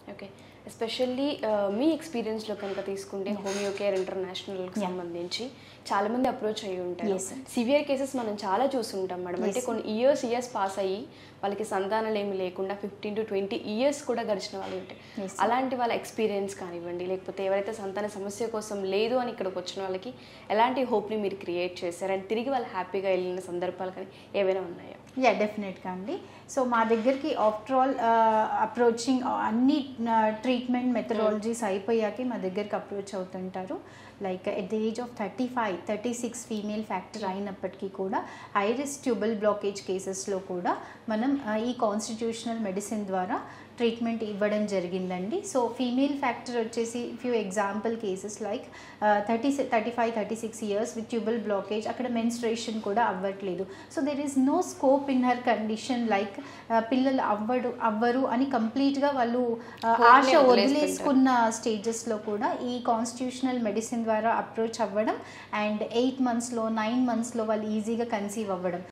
Okay especially మీ ఎక్స్పీరియన్స్లో కనుక తీసుకుంటే homeo care ఇంటర్నేషనల్కి సంబంధించి చాలా మంది అప్రోచ్ అయ్యి ఉంటారు Yes, sir. సివియర్ కేసెస్ మనం చాలా చూస్తుంటాం మేడం అంటే కొన్ని ఇయర్స్ ఇయర్స్ పాస్ అయ్యి వాళ్ళకి సంతానాలు ఏమి లేకుండా ఫిఫ్టీన్ టు ట్వంటీ ఇయర్స్ కూడా గడిచిన వాళ్ళు ఉంటాయి Yes, అలాంటి వాళ్ళ ఎక్స్పీరియన్స్ కానివ్వండి లేకపోతే ఎవరైతే సంతాన సమస్య కోసం లేదు అని ఇక్కడికి వచ్చిన వాళ్ళకి ఎలాంటి హోప్ని మీరు క్రియేట్ చేశారు అండ్ తిరిగి వాళ్ళు హ్యాపీగా వెళ్ళిన సందర్భాలు కానీ ఏవైనా ఉన్నాయా యా డెఫినెట్గా అండి సో మా దగ్గరికి ఆఫ్టర్ ఆల్ అప్రోచింగ్ అన్ని ట్రీట్మెంట్ మెథడాలజీస్ అయిపోయాకే మా దగ్గరికి అప్రోచ్ అవుతుంటారు like at the age of thirty five thirty six female factor అయినప్పటికీ కూడా ఐరిస్ ట్యూబల్ బ్లాకేజ్ కేసెస్లో కూడా మనం ఆ, ఈ కాన్స్టిట్యూషనల్ మెడిసిన్ ద్వారా ట్రీట్మెంట్ ఇవ్వడం జరిగిందండి సో ఫీమేల్ ఫ్యాక్టర్ వచ్చేసి few example cases like thirty thirty five thirty six years with tubal blockage అక్కడ మెన్స్ట్రేషన్ కూడా అవ్వట్లేదు so there is no scope in her condition like పిల్లలు అవ్వడు అవ్వరు అని కంప్లీట్గా వాళ్ళు ఆ, Hope ని ఆశ వదిలేసుకుంటారు. వదిలేసుకున్న స్టేజెస్లో కూడా ఈ కాన్స్టిట్యూషనల్ మెడిసిన్ ద్వారా అప్రోచ్ అవ్వడం అండ్ ఎయిట్ మంత్స్లో నైన్ మంత్స్లో వాళ్ళు ఈజీగా కన్సీవ్ అవ్వడం